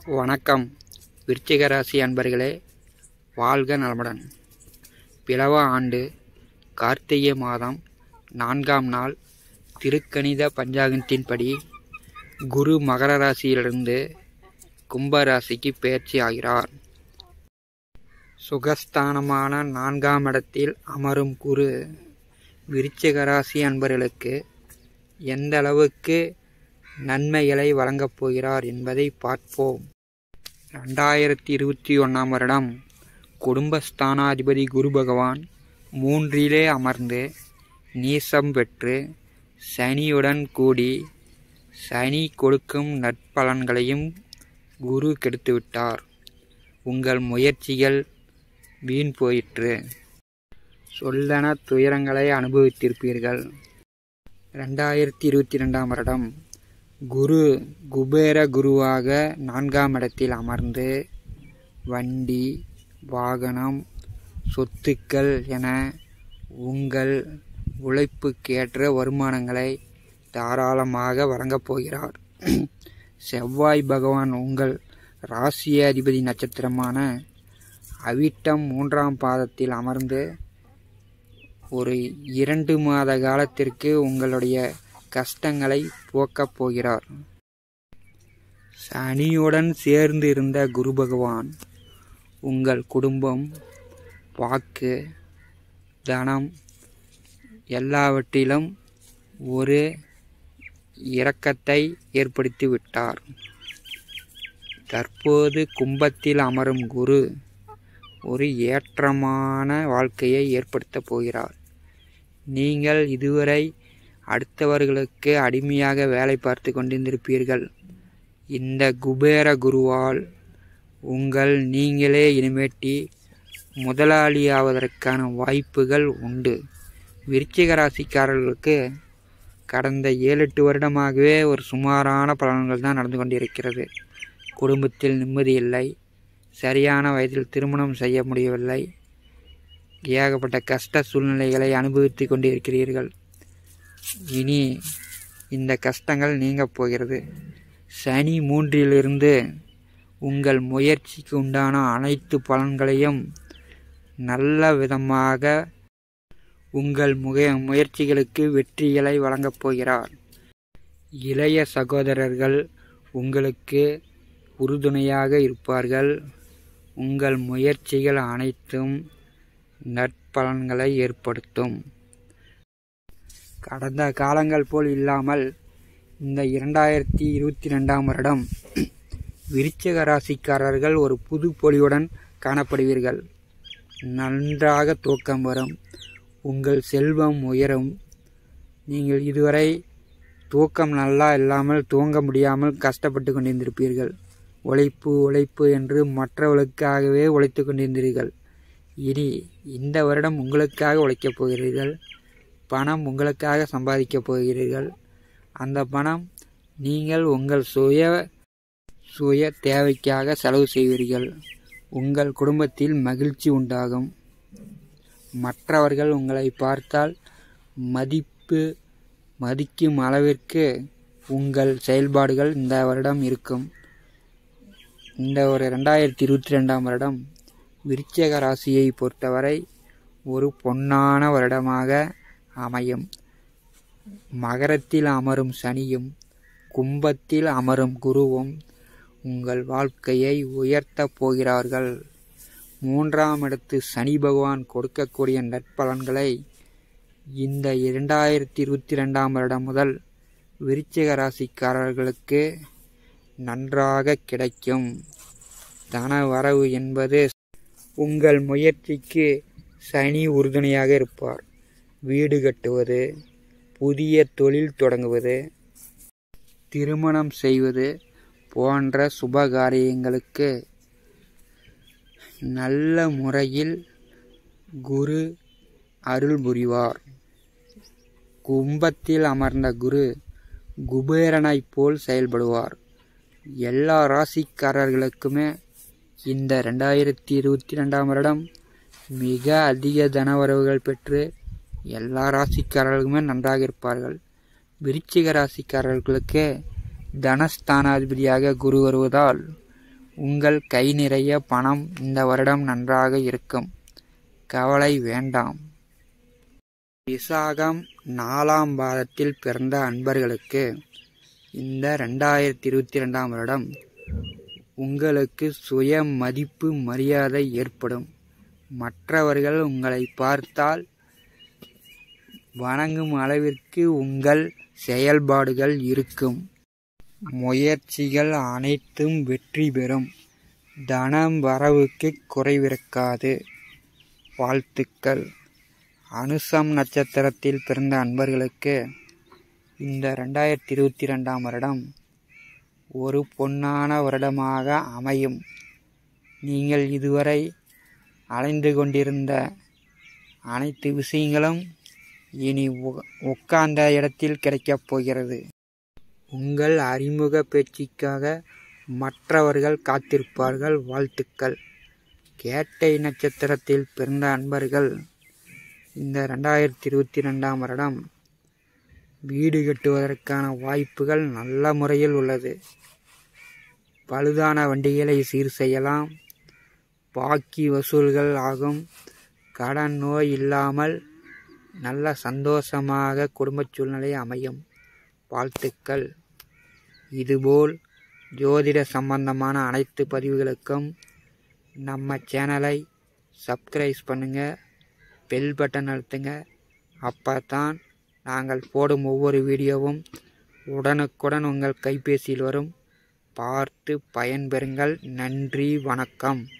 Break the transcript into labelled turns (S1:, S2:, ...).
S1: வணக்கம் விருச்சிக ராசி அன்பர்களே வாழ்க நலமுடன் பிளவ ஆண்டு கார்த்திகை மாதம் நான்காம் நாள் திருக்கணித பஞ்சாங்கத்தின்படி குரு மகர ராசியிலிருந்து கும்ப ராசிக்கு பெயர்ச்சி ஆகிறார் சுகஸ்தானமான நான்காம் இடத்தில் அமரும் குரு விருச்சிக ராசி அன்பர்களுக்கு எந்த அளவுக்கு நன்மைகளை வழங்கப் போகிறார் என்பதை பார்ப்போம் ரெண்டாயிரத்தி இருபத்தி ஒன்றாம் வருடம் குடும்பஸ்தானாதிபதி குரு பகவான் மூன்றிலே அமர்ந்து நீசம் பெற்று சனியுடன் கூடி சனி கொடுக்கும் நற்பலன்களையும் குரு கெடுத்துவிட்டார் உங்கள் முயற்சிகள் வீண் போயிற்று சொல்லன துயரங்களை அனுபவித்திருப்பீர்கள் ரெண்டாயிரத்தி இருபத்தி ரெண்டாம் வருடம் குரு குபேர குருவாக நான்காம் இடத்தில் அமர்ந்து வண்டி வாகனம் சொத்துக்கள் என உங்கள் உழைப்புக்கேற்ற வருமானங்களை தாராளமாக வழங்கப் போகிறார் செவ்வாய் பகவான் உங்கள் ராசி அதிபதி நட்சத்திரமான அவிட்டம் மூன்றாம் பாதத்தில் அமர்ந்து ஒரு இரண்டு மாத காலத்திற்கு உங்களுடைய கஷ்டங்களை போக்கப் போகிறார் சனியுடன் சேர்ந்து இருந்த குரு பகவான் உங்கள் குடும்பம் வாக்கு தனம் எல்லாவற்றிலும் ஒரு இரக்கத்தை ஏற்படுத்தி விட்டார் தற்போது கும்பத்தில் அமரும் குரு ஒரு ஏற்றமான வாழ்க்கையை ஏற்படுத்தப் போகிறார் நீங்கள் இதுவரை அடுத்தவர்களுக்கு அடிமையாக வேலை பார்த்து கொண்டிருந்திருப்பீர்கள் இந்த குபேர குருவால் உங்கள் நீங்களே இனிமேட்டி முதலாளியாவதற்கான வாய்ப்புகள் உண்டு விருச்சிக ராசிக்காரர்களுக்கு கடந்த ஏழு எட்டு வருடமாகவே ஒரு சுமாரான பலன்கள் தான் நடந்து கொண்டிருக்கிறது குடும்பத்தில் நிம்மதி இல்லை சரியான வயதில் திருமணம் செய்ய முடியவில்லை ஏகப்பட்ட கஷ்ட சூழ்நிலைகளை அனுபவித்து கொண்டிருக்கிறீர்கள் இனி இந்த கஷ்டங்கள் நீங்கப் போகிறது சனி மூன்றிலிருந்து உங்கள் முயற்சிக்கு உண்டான அனைத்து பலன்களையும் நல்ல விதமாக உங்கள் முக முயற்சிகளுக்கு வெற்றிகளை வழங்கப் போகிறார் இளைய சகோதரர்கள் உங்களுக்கு உறுதுணையாக இருப்பார்கள் உங்கள் முயற்சிகள் அனைத்தும் நற்பலன்களை ஏற்படுத்தும் கடந்த காலங்கள் போல் இல்லாமல் இந்த இரண்டாயிரத்தி இருபத்தி ரெண்டாம் வருடம் விருச்சிக ராசிக்காரர்கள் ஒரு புது பொலிவுடன் காணப்படுவீர்கள் நன்றாக தூக்கம் வரும் உங்கள் செல்வம் உயரும் நீங்கள் இதுவரை தூக்கம் நல்லா இல்லாமல் தூங்க முடியாமல் கஷ்டப்பட்டு கொண்டிருந்திருப்பீர்கள் உழைப்பு உழைப்பு என்று மற்றவர்களுக்காகவே உழைத்து கொண்டிருந்தீர்கள் இனி இந்த வருடம் உங்களுக்காக உழைக்கப் போகிறீர்கள் பணம் உங்களுக்காக சம்பாதிக்கப் போகிறீர்கள் அந்த பணம் நீங்கள் உங்கள் சுய சுய தேவைக்காக செலவு செய்வீர்கள் உங்கள் குடும்பத்தில் மகிழ்ச்சி உண்டாகும் மற்றவர்கள் உங்களை பார்த்தால் மதிப்பு மதிக்கும் அளவிற்கு உங்கள் செயல்பாடுகள் இந்த வருடம் இருக்கும் இந்த ஒரு ரெண்டாயிரத்தி இருபத்தி ரெண்டாம் வருடம் விருச்சக ராசியை பொறுத்தவரை ஒரு பொன்னான வருடமாக அமையும் மகரத்தில் அமரும் சனியும் கும்பத்தில் அமரும் குருவும் உங்கள் வாழ்க்கையை உயர்த்தப் போகிறார்கள் மூன்றாம் இடத்து சனி பகவான் கொடுக்கக்கூடிய நற்பலன்களை இந்த இரண்டாயிரத்தி இருபத்தி ரெண்டாம் வருடம் முதல் விருச்சிக ராசிக்காரர்களுக்கு நன்றாக கிடைக்கும் தன வரவு என்பது உங்கள் முயற்சிக்கு சனி உறுதுணையாக இருப்பார் வீடு கட்டுவது புதிய தொழில் தொடங்குவது திருமணம் செய்வது போன்ற சுப காரியங்களுக்கு நல்ல முறையில் குரு அருள் புரிவார் கும்பத்தில் அமர்ந்த குரு குபேரனைப் போல் செயல்படுவார் எல்லா ராசிக்காரர்களுக்குமே இந்த ரெண்டாயிரத்தி இருபத்தி ரெண்டாம் வருடம் மிக அதிக தனவரவுகள் பெற்று எல்லா ராசிக்காரர்களுமே நன்றாக இருப்பார்கள் விருச்சிக ராசிக்காரர்களுக்கு தனஸ்தானாதிபதியாக குரு வருவதால் உங்கள் கை நிறைய பணம் இந்த வருடம் நன்றாக இருக்கும் கவலை வேண்டாம் விசாகம் நாலாம் பாதத்தில் பிறந்த அன்பர்களுக்கு இந்த ரெண்டாயிரத்தி இருபத்தி ரெண்டாம் வருடம் உங்களுக்கு சுய மதிப்பு மரியாதை ஏற்படும் மற்றவர்கள் உங்களை பார்த்தால் வணங்கும் அளவிற்கு உங்கள் செயல்பாடுகள் இருக்கும் முயற்சிகள் அனைத்தும் வெற்றி பெறும் தனம் வரவுக்கு குறைவிருக்காது வாழ்த்துக்கள் அனுசம் நட்சத்திரத்தில் பிறந்த அன்பர்களுக்கு இந்த ரெண்டாயிரத்தி இருபத்தி ரெண்டாம் வருடம் ஒரு பொன்னான வருடமாக அமையும் நீங்கள் இதுவரை அலைந்து கொண்டிருந்த அனைத்து விஷயங்களும் இனி உ- உட்கார்ந்த இடத்தில் கிடைக்கப் போகிறது உங்கள் அறிமுக பேச்சுக்காக மற்றவர்கள் காத்திருப்பார்கள் வாழ்த்துக்கள் கேட்டை நட்சத்திரத்தில் பிறந்த அன்பர்கள் இந்த ரெண்டாயிரத்தி இருபத்தி ரெண்டாம் வருடம் வீடு கட்டுவதற்கான வாய்ப்புகள் நல்ல முறையில் உள்ளது பழுதான வண்டிகளை சீர் செய்யலாம் பாக்கி வசூல்கள் ஆகும் கடன் நோய் இல்லாமல் நல்ல சந்தோஷமாக குடும்பச் சூழ்நிலை அமையும் வாழ்த்துக்கள் இதுபோல் ஜோதிட சம்பந்தமான அனைத்து பதிவுகளுக்கும் நம்ம சேனலை சப்ஸ்கிரைப் பண்ணுங்க பெல் பட்டன் அழுத்துங்க அப்போ தான் நாங்கள் போடும் ஒவ்வொரு வீடியோவும் உடனுக்குடன் உங்கள் கைபேசியில் வரும் பார்த்து பயன்பெறுங்கள் நன்றி வணக்கம்